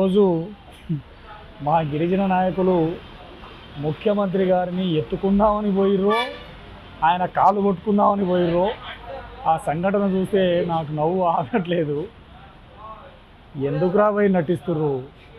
ఈరోజు మా గిరిజన నాయకులు ముఖ్యమంత్రి గారిని ఎత్తుకుందామని పోయిర్రో ఆయన కాలు కొట్టుకుందామని పోయిర్రో ఆ సంఘటన చూస్తే నాకు నవ్వు ఆగట్లేదు ఎందుకురా పోయి నటిస్తుర్రు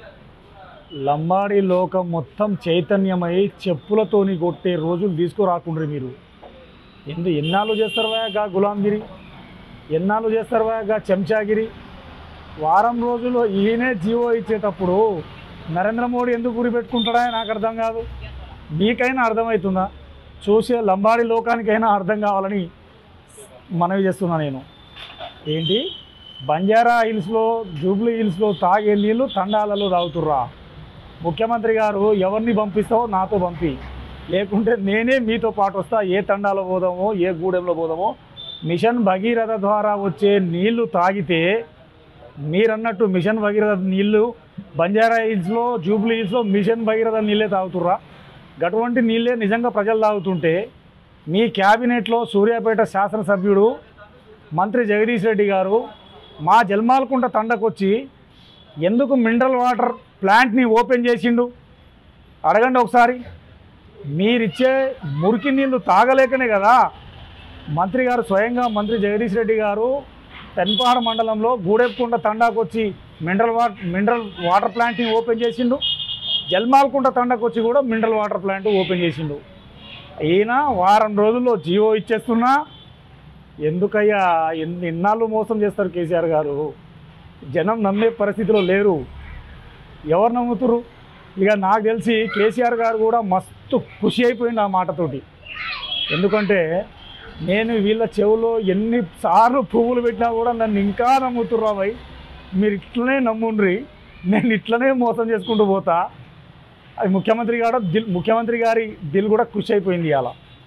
లంబాడి లోకం మొత్తం చైతన్యమై చెప్పులతోని కొట్టే రోజులు తీసుకురాకుండ్రి మీరు ఎందు ఎన్నాళ్ళు చేస్తారు గా గులాంగిరి ఎన్నాళ్ళు చేస్తారు గా చెంచాగిరి వారం రోజులు ఈయనే జీవో ఇచ్చేటప్పుడు నరేంద్ర మోడీ ఎందుకు గురి పెట్టుకుంటాడా నాకు అర్థం కాదు మీకైనా అర్థమవుతుందా చూసే లంబాడి లోకానికైనా అర్థం కావాలని మనవి చేస్తున్నా నేను ఏంటి బంజారా హిల్స్లో జూబ్లీ హిల్స్లో తాగే నీళ్ళు తండాలలో తాగుతుర్రా ముఖ్యమంత్రి గారు ఎవరిని పంపిస్తావో నాతో పంపి లేకుంటే నేనే మీతో పాటు వస్తా ఏ తండాలో పోదామో ఏ గూడెంలో పోదామో మిషన్ భగీరథ ద్వారా వచ్చే నీళ్లు తాగితే మీరన్నట్టు మిషన్ భగీరథ నీళ్లు బంజారా హిల్స్లో జూబ్లీ హిల్స్లో మిషన్ భగీరథ నీళ్ళే తాగుతుర్రా అటువంటి నీళ్ళే నిజంగా ప్రజలు తాగుతుంటే మీ క్యాబినెట్లో సూర్యాపేట శాసనసభ్యుడు మంత్రి జగదీష్ రెడ్డి గారు మా జల్మాలకుంట తండకొచ్చి ఎందుకు మినరల్ వాటర్ ప్లాంట్ని ఓపెన్ చేసిండు అడగండి ఒకసారి మీరిచ్చే మురికి నీళ్లు తాగలేకనే కదా మంత్రి గారు స్వయంగా మంత్రి జగదీష్ రెడ్డి గారు పెన్పాడ మండలంలో గూడెప్పుకుంట తండాకు వచ్చి మినరల్ వాటర్ మినరల్ వాటర్ ప్లాంట్ని ఓపెన్ చేసిండు జల్మాల్కుంట తండాకు వచ్చి కూడా మినరల్ వాటర్ ప్లాంట్ ఓపెన్ చేసిండు ఈయన వారం రోజుల్లో జియో ఇచ్చేస్తున్నా ఎందుకయ్యా ఎన్ని ఎన్నాళ్ళు మోసం చేస్తారు కేసీఆర్ గారు జనం నమ్మే పరిస్థితిలో లేరు ఎవరు నమ్ముతురు ఇక నాకు తెలిసి కేసీఆర్ గారు కూడా మస్తు ఖుషి అయిపోయింది ఆ మాటతోటి ఎందుకంటే నేను వీళ్ళ చెవులో ఎన్ని సార్లు పువ్వులు పెట్టినా కూడా నన్ను ఇంకా నమ్ముతుర్రా భయ్ మీరు ఇట్లనే నమ్ముండ్రి నేను ఇట్లనే మోసం చేసుకుంటూ పోతా అది ముఖ్యమంత్రి గారు దిల్ ముఖ్యమంత్రి గారి దిల్ కూడా ఖుషి అయిపోయింది ఇవాళ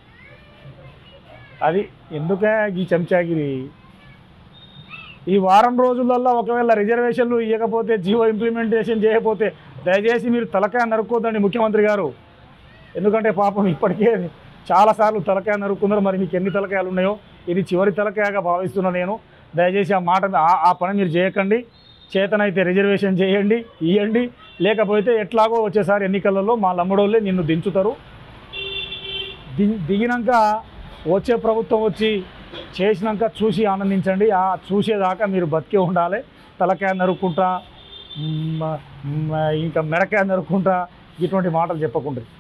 అది ఎందుకే ఈ చెంచాగిరి ఈ వారం రోజులలో ఒకవేళ రిజర్వేషన్లు ఇవ్వకపోతే జియో ఇంప్లిమెంటేషన్ చేయకపోతే దయచేసి మీరు తలకాయ నరుక్కోద్దండి ముఖ్యమంత్రి గారు ఎందుకంటే పాపం ఇప్పటికే చాలాసార్లు తలకాయ నరుక్కున్నారు మరి మీకు ఎన్ని తలకాయలు ఉన్నాయో ఇది చివరి తలకాయగా భావిస్తున్నా నేను దయచేసి ఆ మాట ఆ- ఆ పని మీరు చేయకండి చేతనైతే రిజర్వేషన్ చేయండి ఇవ్వండి లేకపోతే ఎట్లాగో వచ్చేసారి ఎన్నికలలో మా లమ్మడోళ్ళే నిన్ను దించుతారు ది దిగినాక వచ్చే ప్రభుత్వం వచ్చి చేసినాక చూసి ఆనందించండి ఆ చూసేదాకా మీరు బతికే ఉండాలి తలకాయ నరుక్కుంటా మ్, మ్, ఇంకా మెడకాయ నరుక్కుంటా ఇటువంటి మాటలు చెప్పకుండా